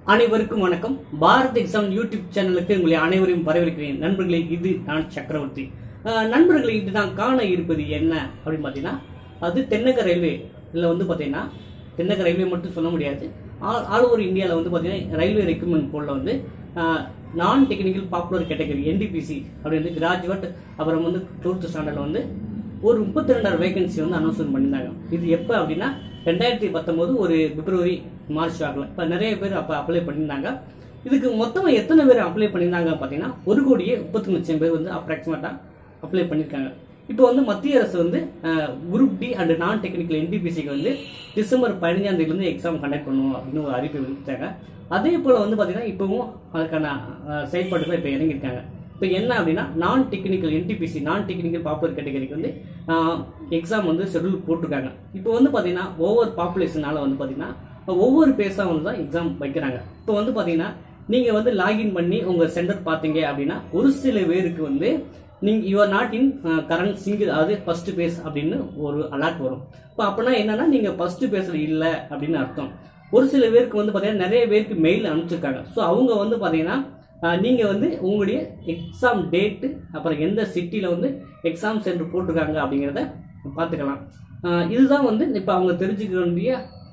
அனைவருக்கும் வணக்கம் Bharat exam YouTube சேனலுக்கு உங்களை அனைவரையும் வரவேற்கிறேன் நண்பர்களே இது நான் சக்கரவர்த்தி அஹ், நண்பர்களே இது நான் காண இருப்பது என்ன அப்படின்னு பார்த்தீங்கன்னா அது தென்னக ரயில்வே இதில் வந்து பார்த்தீங்கன்னா தென்னக ரயில்வே மட்டும் சொல்ல முடியாது ஆல் ஆல் ஓவர் இந்தியாவில் வந்து பார்த்தீங்கன்னா ரயில்வே ரெக்ரூட்மெண்ட் போர்டில் வந்து நான் டெக்னிக்கல் பாப்புலர் கேட்டகரி என்டிபிசி அப்படி வந்து கிராஜுவேட் அப்புறம் வந்து டுவெல்த் ஸ்டாண்டர்டில் வந்து ஒரு முப்பத்தி ரெண்டாயிரம் வேகன்சி வந்து அனௌன்ஸ்மெண்ட் பண்ணியிருந்தாங்க இது எப்போ அப்படின்னா ரெண்டாயிரத்தி பத்தொம்போது ஒரு பிப்ரவரி மார்ச் வாக்கில் இப்போ நிறைய பேர் அப்போ அப்ளை பண்ணியிருந்தாங்க இதுக்கு மொத்தமாக எத்தனை பேர் அப்ளை பண்ணியிருந்தாங்க பார்த்தீங்கன்னா ஒரு கோடியே முப்பத்தி லட்சம் பேர் வந்து அப்ராக்சிமேட்டாக அப்ளை பண்ணியிருக்காங்க இப்போ வந்து மத்திய அரசு வந்து group D and non technical என்டிபிசிக்கு வந்து டிசம்பர் பதினஞ்சாம் தேதியிலேருந்து எக்ஸாம் கண்டக்ட் பண்ணுவோம் அப்படின்னு ஒரு அறிவிப்பு விடுத்தாங்க அதே போல் வந்து பார்த்தீங்கன்னா இப்போவும் அதுக்கான அஹ், செயல்பாடுகள் இப்போ இறங்கியிருக்காங்க இப்போ என்ன அப்படின்னா non technical NTPC non technical popular கேட்டகரிக்கு வந்து எக்ஸாம் வந்து ஷெட்யூல் போட்டிருக்காங்க இப்போ வந்து பார்த்தீங்கன்னா ஓவர் பாப்புலேஷனால வந்து பார்த்தீங்கன்னா ஒவ்வொரு பேஸாக வந்து தான் எக்ஸாம் வைக்கிறாங்க இப்போ வந்து பார்த்தீங்கன்னா நீங்கள் வந்து லாகின் பண்ணி உங்கள் சென்டர் பார்த்தீங்க அப்படின்னா ஒரு சில பேருக்கு வந்து நீங்கள் you're not in current single அதாவது ஃபர்ஸ்ட் பேஸ் அப்படின்னு ஒரு அலர்ட் வரும் இப்போ அப்படின்னா என்னன்னா நீங்கள் ஃபர்ஸ்ட் பேஸில் இல்லை அப்படின்னு அர்த்தம் ஒரு சில பேருக்கு வந்து பார்த்தீங்கன்னா நிறைய பேருக்கு மெயில் அனுப்பிச்சிருக்காங்க ஸோ அவங்க வந்து பார்த்தீங்கன்னா ஆஹ் நீங்க வந்து உங்களுடைய எக்ஸாம் டேட்டு அப்புறம் எந்த சிட்டியில் வந்து எக்ஸாம் சென்டர் போட்டிருக்காங்க அப்படிங்கிறத பார்த்துக்கலாம் ஆஹ் இதுதான் வந்து இப்போ அவங்க தெரிஞ்சுக்க வேண்டிய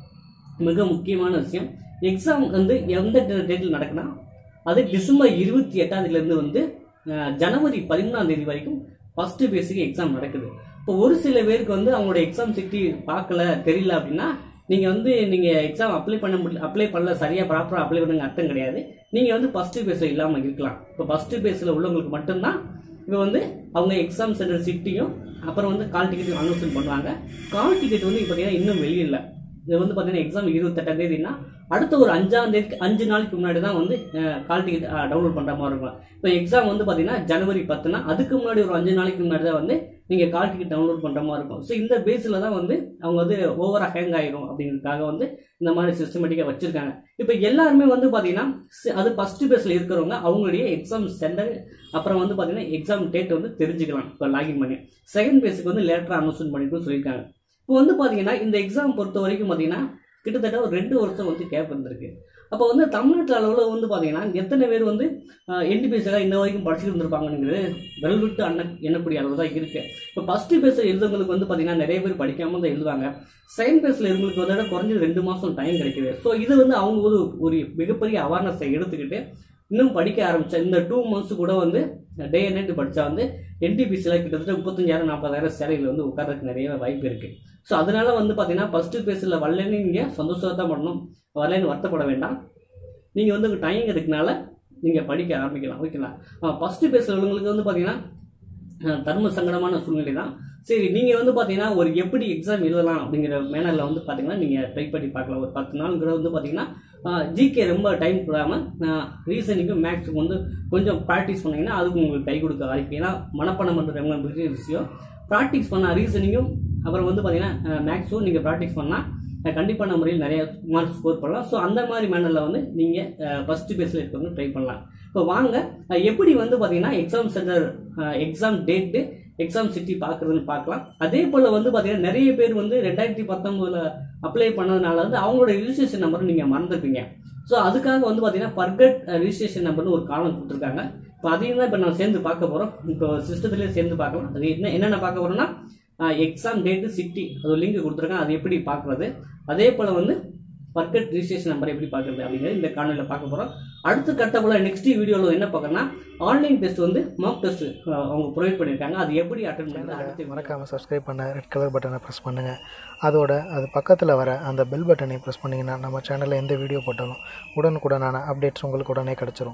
மிக முக்கியமான விஷயம் எக்ஸாம் வந்து எந்த டேட்டில் நடக்குன்னா அது டிசம்பர் இருபத்தி எட்டாம் தேதியிலேருந்து வந்து ஆஹ் ஜனவரி பதிமூணாம் தேதி வரைக்கும் ஃபர்ஸ்ட் பேஸுக்கு எக்ஸாம் நடக்குது இப்போ ஒரு சில பேருக்கு வந்து அவங்களோட எக்ஸாம் சிட்டி பார்க்கல தெரியல அப்படின்னா நீங்க வந்து நீங்க எக்ஸாம் அப்ளை பண்ண முடியல அப்ளை பண்ணல சரியா ப்ராப்பரா அப்ளை பண்ணுங்க அர்த்தம் கிடையாது நீங்க வந்து ஃபர்ஸ்ட் பேஸ்ல இல்லாம இருக்கலாம் இப்போ ஃபர்ஸ்ட் பேஸ்ல உள்ளவங்களுக்கு மட்டும்தான் இப்போ வந்து அவங்க எக்ஸாம் சென்டர் சிட்டியும் அப்புறம் வந்து கால் டிக்கெட் அனௌன்ஸ்மெண்ட் பண்ணுவாங்க கால் டிக்கெட் வந்து இப்போ பார்த்தீங்கன்னா இன்னும் வெளியில இது வந்து பார்த்தீங்கன்னா எக்ஸாம் இருபத்தெட்டாம் தேதினா அடுத்த ஒரு அஞ்சாம் தேதி அஞ்சு நாளைக்கு முன்னாடி தான் வந்து கால் டிக்கெட் டவுன்லோட் பண்ணுற மாதிரி இருக்கும் இப்போ எக்ஸாம் வந்து பார்த்தீங்கன்னா ஜனவரி பத்துனா அதுக்கு முன்னாடி ஒரு அஞ்சு நாளைக்கு முன்னாடி தான் வந்து நீங்கள் கால் டிக்கெட் டவுன்லோட் பண்ணுற மாதிரி இருக்கும் ஸோ இந்த பேஸில் தான் வந்து அவங்க வந்து ஓவராக ஹேங் ஆயிரும் அப்படிங்கிறதுக்காக வந்து இந்த மாதிரி சிஸ்டமேட்டிக்காக வச்சிருக்காங்க இப்போ எல்லாருமே வந்து பார்த்தீங்கன்னா சி- அது ஃபர்ஸ்ட் பேஸில் இருக்கிறவங்க அவங்களுடைய எக்ஸாம் சென்டர் அப்புறம் வந்து பார்த்தீங்கன்னா எக்ஸாம் டேட் வந்து தெரிஞ்சுக்கலாம் இப்போ லாகின் பண்ணி செகண்ட் பேஸுக்கு வந்து லேட்டராக அனௌன்ஸ்மெண்ட் பண்ணிட்டு சொல்லியிருக்காங்க இப்போ வந்து பார்த்தீங்கன்னா இந்த எக்ஸாம் பொறுத்த வரைக்கும் பார்த்தீங்கன்னா கிட்டத்தட்ட ஒரு ரெண்டு வருஷம் வந்து கேப் இருந்திருக்கு அப்போ வந்து தமிழ்நாட்டு அளவில் வந்து பார்த்தீங்கன்னா எத்தனை பேர் வந்து என்டிபிஎஸ்ஸாக இன்ன வரைக்கும் படிச்சுட்டு இருந்திருப்பாங்கங்கிறது விரல் விட்டு அண்ண எண்ணக்கூடிய அளவு தான் இருக்கு இப்போ ஃபர்ஸ்ட் பேஸில் எழுதுறவங்களுக்கு வந்து பார்த்தீங்கன்னா நிறைய பேர் படிக்காம தான் எழுதுவாங்க செகண்ட் பேஸில் இருந்தவங்களுக்கு வந்து குறைஞ்சது ரெண்டு மாதம் டைம் கிடைக்குது ஸோ இது வந்து அவங்க ஒரு ஒரு மிகப்பெரிய அவேர்னஸை எடுத்துக்கிட்டு இன்னும் படிக்க ஆரம்பிச்சா இந்த டூ மந்த்ஸ் கூட வந்து டே அண்ட் நைட் படிச்சா வந்து என்டிபிசியில் கிட்டத்தட்ட முப்பத்தஞ்சாயிரம் நாற்பதாயிரம் சேலையில் வந்து உட்கார்றதுக்கு நிறைய வாய்ப்பு இருக்கு ஸோ அதனால வந்து பார்த்தீங்கன்னா ஃபர்ஸ்ட் பேஸில் வரலன்னு நீங்கள் சந்தோஷமாக தான் பண்ணணும் வரலன்னு வருத்தப்பட வேண்டாம் நீங்கள் வந்து டைம் இருக்கனால நீங்கள் படிக்க ஆரம்பிக்கலாம் ஓகேங்களா ஃபர்ஸ்ட் பேஸில் உள்ளவங்களுக்கு வந்து பார்த்தீங்கன்னா அஹ், தர்ம சங்கடமான சூழ்நிலை தான் சரி நீங்கள் வந்து பார்த்தீங்கன்னா ஒரு எப்படி எக்ஸாம் எழுதலாம் அப்படிங்கிற மேனரில் வந்து பார்த்தீங்கன்னா நீங்கள் ட்ரை பண்ணி பார்க்கலாம் ஒரு பத்து நாளுங்கிற வந்து பார்த்தீங்கன்னா ஜிகே ரொம்ப டைம் போடாமல் ரீசனிங்கும் மேக்ஸுக்கும் வந்து கொஞ்சம் ப்ராக்டிஸ் பண்ணீங்கன்னா அதுக்கு உங்களுக்கு கை கொடுக்க வாய்ப்பு ஏன்னா மனப்பாடம் பண்ணுறது ரொம்ப பெரிய விஷயம் ப்ராக்டிஸ் பண்ண ரீசனிங்கும் அப்புறம் வந்து பார்த்தீங்கன்னா மேக்ஸும் நீங்கள் ப்ராக்டிஸ் பண்ணால் கண்டிப்பான முறையில் நிறைய மார்க் ஸ்கோர் பண்ணலாம் ஸோ அந்த மாதிரி மேனரில் வந்து நீங்கள் ஃபஸ்ட்டு பேஸில் இருக்கவங்க ட்ரை பண்ணலாம் இப்போ வாங்க அஹ், எப்படி வந்து பார்த்தீங்கன்னா exam centre exam date exam city பார்க்குறதுன்னு பார்க்கலாம் அதே போல் வந்து பார்த்தீங்கன்னா நிறைய பேர் வந்து ரெண்டாயிரத்தி பத்தொம்போதில் அப்ளை பண்ணதுனால வந்து அவங்களோட ரிஜிஸ்ட்ரேஷன் நம்பர் நீங்கள் மறந்துருப்பீங்க ஸோ அதுக்காக வந்து பார்த்தீங்கன்னா ஃபர்கட் ரிஜிஸ்ட்ரேஷன் நம்பர்னு ஒரு காலம் கொடுத்துருக்காங்க இப்போ அதையும் தான் இப்போ நான் சேர்ந்து பார்க்க போகிறோம் இப்போ சிஸ்டத்துலேயே சேர்ந்து பார்க்கலாம் அது என்ன என்னென்ன பார்க்க போகிறோம்னா எக்ஸாம் டேட்டு சிட்டி அது லிங்க் கொடுத்துருக்கேன் அது எப்படி பார்க்குறது அதே போல் வந்து ஃபர்கட் ரிஜிஸ்ட்ரேஷன் நம்பர் எப்படி பார்க்குறது அப்படிங்கிறது இந்த காணொலியில் பார்க்க போகிறோம் அடுத்த கட்டத்தில் நெக்ஸ்ட் வீடியோவில் என்ன பார்க்கறோம்னா ஆன்லைன் டெஸ்ட் வந்து மார்க் டெஸ்ட் அவங்க ப்ரொவைட் பண்ணியிருக்காங்க அது எப்படி அட்டன் பண்ணுறது அடுத்து மறக்காமல் சப்ஸ்கிரைப் பண்ண ரெட் கலர் பட்டனை ப்ரெஸ் பண்ணுங்கள் அதோட அது பக்கத்தில் வர அந்த பெல் பட்டனை ப்ரெஸ் பண்ணிங்கன்னா நம்ம சேனலில் எந்த வீடியோ போட்டாலும் உடனுக்குடனான அப்டேட்ஸ் உங்களுக்கு உடனே கிடச்சிரும்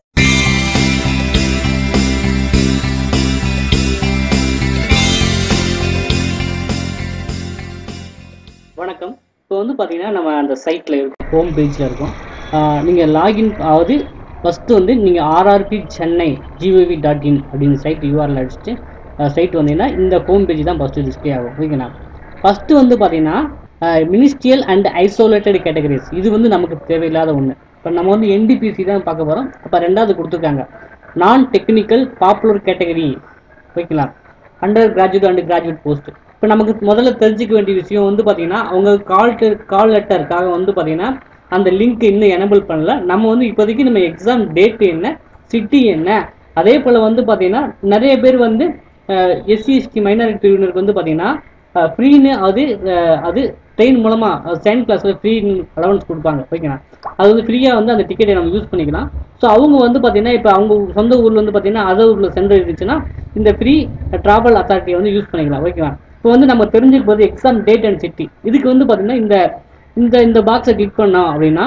வணக்கம் இப்போ வந்து பார்த்தீங்கன்னா நம்ம அந்த சைட்டில் இருக்கோம் ஹோம் பேஜில் இருக்கோம் நீங்கள் லாகின் ஆகுது ஃபஸ்ட்டு வந்து நீங்கள் RRB Chennai GOV dot in அப்படின்னு சைட் யூஆர்எல் அடிச்சுட்டு சைட் வந்தீங்கன்னா இந்த ஹோம் பேஜ் தான் ஃபஸ்ட்டு டிஸ்பிளே ஆகும் ஓகேங்களா ஃபஸ்ட்டு வந்து பார்த்தீங்கன்னா மினிஸ்ட்ரியல் அண்ட் ஐசோலேட்டட் கேட்டகரிஸ் இது வந்து நமக்கு தேவையில்லாத ஒன்று இப்போ நம்ம வந்து என்டிபிசி தான் பார்க்க போகிறோம் அப்போ ரெண்டாவது கொடுத்துருக்காங்க நான் டெக்னிக்கல் பாப்புலர் கேட்டகரி ஓகேங்களா undergraduate and graduate post இப்போ நமக்கு முதல்ல தெரிஞ்சுக்க வேண்டிய விஷயம் வந்து பார்த்தீங்கன்னா அவங்க கால் கால் லெட்டருக்காக வந்து பார்த்தீங்கன்னா அந்த லிங்க் இன்னும் எனபிள் பண்ணல நம்ம வந்து இப்போதைக்கு நம்ம எக்ஸாம் டேட் என்ன சிட்டி என்ன அதே போல் வந்து பார்த்தீங்கன்னா நிறைய பேர் வந்து எஸ்சி எஸ்டி மைனாரிட்டி பிரிவினருக்கு வந்து பார்த்தீங்கன்னா ஃப்ரீன்னு அது அஹ், அது ட்ரெயின் மூலமாக செகண்ட் கிளாஸில் ஃப்ரீ அலவன்ஸ் கொடுப்பாங்க ஓகேங்களா அது வந்து ஃப்ரீயாக வந்து அந்த டிக்கெட்டை நம்ம யூஸ் பண்ணிக்கலாம் ஸோ அவங்க வந்து பார்த்தீங்கன்னா இப்போ அவங்க சொந்த ஊரில் வந்து பார்த்தீங்கன்னா அதர் ஊரில் சென்டர் இருந்துச்சுன்னா இந்த ஃப்ரீ ட்ராவல் அத்தாரிட்டியை வந்து யூஸ் பண்ணிக்கலாம் ஓகேவா இப்போ வந்து நம்ம தெரிஞ்சுக்க போது எக்ஸாம் டேட் அண்ட் சிட்டி இதுக்கு வந்து பார்த்தீங்கன்னா இந்த இந்த இந்த பாக்ஸை கிளிக் பண்ணோம் அப்படின்னா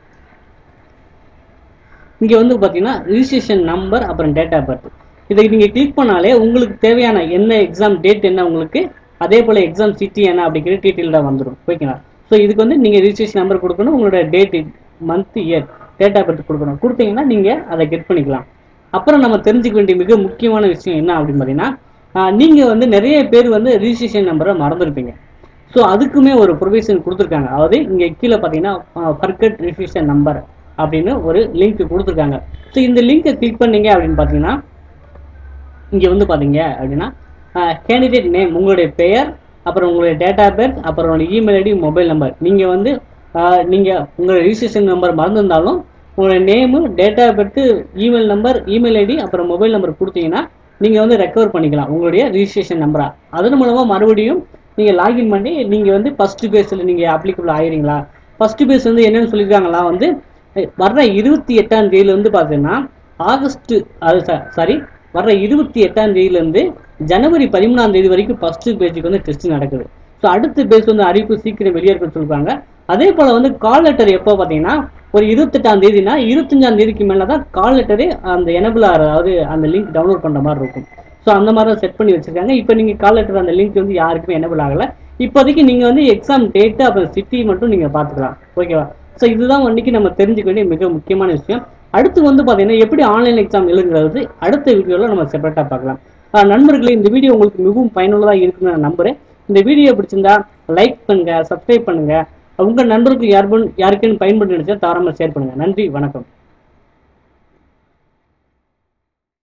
இங்கே வந்து பார்த்தீங்கன்னா ரிஜிஸ்ட்ரேஷன் நம்பர் அப்புறம் டேட் ஆஃப் பர்த் இதை நீங்கள் கிளிக் பண்ணாலே உங்களுக்கு தேவையான என்ன எக்ஸாம் டேட் என்ன உங்களுக்கு அதே போல் எக்ஸாம் சிட்டி என்ன அப்படிங்கிற டீட்டெயிலாக வந்துடும் ஓகேங்களா ஸோ இதுக்கு வந்து நீங்கள் ரிஜிஸ்ட்ரேஷன் நம்பர் கொடுக்கணும் உங்களோட date month year date of birth கொடுக்கணும் கொடுத்தீங்கன்னா நீங்கள் அதை கெட் பண்ணிக்கலாம் அப்புறம் நம்ம தெரிஞ்சுக்க வேண்டிய மிக முக்கியமான விஷயம் என்ன அப்படின்னு பார்த்தீங்கன்னா நீங்கள் வந்து நிறைய பேர் வந்து ரிஜிஸ்ட்ரேஷன் நம்பரை மறந்துருப்பீங்க ஸோ அதுக்குமே ஒரு ப்ரொவிஷன் கொடுத்துருக்காங்க அதாவது இங்கே கீழே பார்த்தீங்கன்னா ஃபர்கட் ரிஜிஸ்ட்ரேஷன் நம்பர் அப்படின்னு ஒரு லிங்க் கொடுத்துருக்காங்க ஸோ இந்த லிங்கை கிளிக் பண்ணீங்க அப்படின்னு பார்த்தீங்கன்னா இங்கே வந்து பார்த்தீங்க அப்படின்னா கேண்டிடேட் நேம் உங்களுடைய பெயர் அப்புறம் உங்களுடைய டேட் ஆஃப் பர்த் அப்புறம் உங்களுடைய இமெயில் ஐடி மொபைல் நம்பர் நீங்கள் வந்து நீங்கள் உங்களுடைய ரிஜிஸ்ட்ரேஷன் நம்பர் மறந்துருந்தாலும் உங்களுடைய name date of birth email number email ID அப்புறம் மொபைல் நம்பர் கொடுத்தீங்கன்னா நீங்கள் வந்து ரெக்கவர் பண்ணிக்கலாம் உங்களுடைய ரிஜிஸ்ட்ரேஷன் நம்பரா அதன் மூலமாக மறுபடியும் நீங்கள் லாகின் பண்ணி நீங்கள் வந்து ஃபஸ்ட்டு பேஸில் நீங்கள் அப்ளிகபிள் ஆகிறீங்களா ஃபஸ்ட்டு பேஸ் வந்து என்னென்னு சொல்லியிருக்காங்களா வந்து அஹ், வர்ற இருபத்தி எட்டாம் தேதியில வந்து பார்த்தீங்கன்னா ஆகஸ்ட் அது சாரி வர்ற இருபத்தி எட்டாம் தேதியிலேருந்து ஜனவரி பதிமூணாம் தேதி வரைக்கும் ஃபர்ஸ்ட் பேஜுக்கு வந்து டெஸ்ட் நடக்குது ஸோ அடுத்த பேஜ் வந்து அறிவிப்பு சீக்கிரம் வெளியேற்கன்னு சொல்லிருக்காங்க அதே போல் வந்து கால் லெட்டர் எப்போ பார்த்தீங்கன்னா ஒரு இருபத்தெட்டாம் தேதினா இருபத்தஞ்சாம் தேதிக்கு மேலே தான் கால் லெட்டரே அந்த எனபிள் ஆகிற அதாவது அந்த லிங்க் டவுன்லோட் பண்ணுற மாதிரி இருக்கும் ஸோ அந்த மாதிரி தான் செட் பண்ணி வச்சிருக்காங்க இப்போ நீங்கள் கால் லெட்டர் அந்த லிங்க் வந்து யாருக்குமே எனபிள் ஆகலை இப்போதைக்கு நீங்கள் வந்து எக்ஸாம் டேட்டு அப்புறம் சிட்டி மட்டும் நீங்கள் பார்த்துக்கலாம் ஓகேவா ஸோ இதுதான் இன்னைக்கு நம்ம தெரிஞ்சுக்க வேண்டிய மிக முக்கியமான விஷயம் அடுத்து வந்து பார்த்தீங்கன்னா எப்படி ஆன்லைன் எக்ஸாம் எழுதுங்கிறது அடுத்த வீடியோவில் நம்ம செப்பரேட்டாக பார்க்கலாம் ஆஹ் நண்பர்களே இந்த வீடியோ உங்களுக்கு மிகவும் பயனுள்ளதாக இருக்குன்னு நான் நம்புறேன் இந்த வீடியோ பிடிச்சிருந்தா லைக் பண்ணுங்க சப்ஸ்கிரைப் பண்ணுங்க உங்க நண்பர்களுக்கு யார் யாருக்குன்னு பயன்பட்டு நினைச்சா தாராளமாக ஷேர் பண்ணுங்க நன்றி வணக்கம்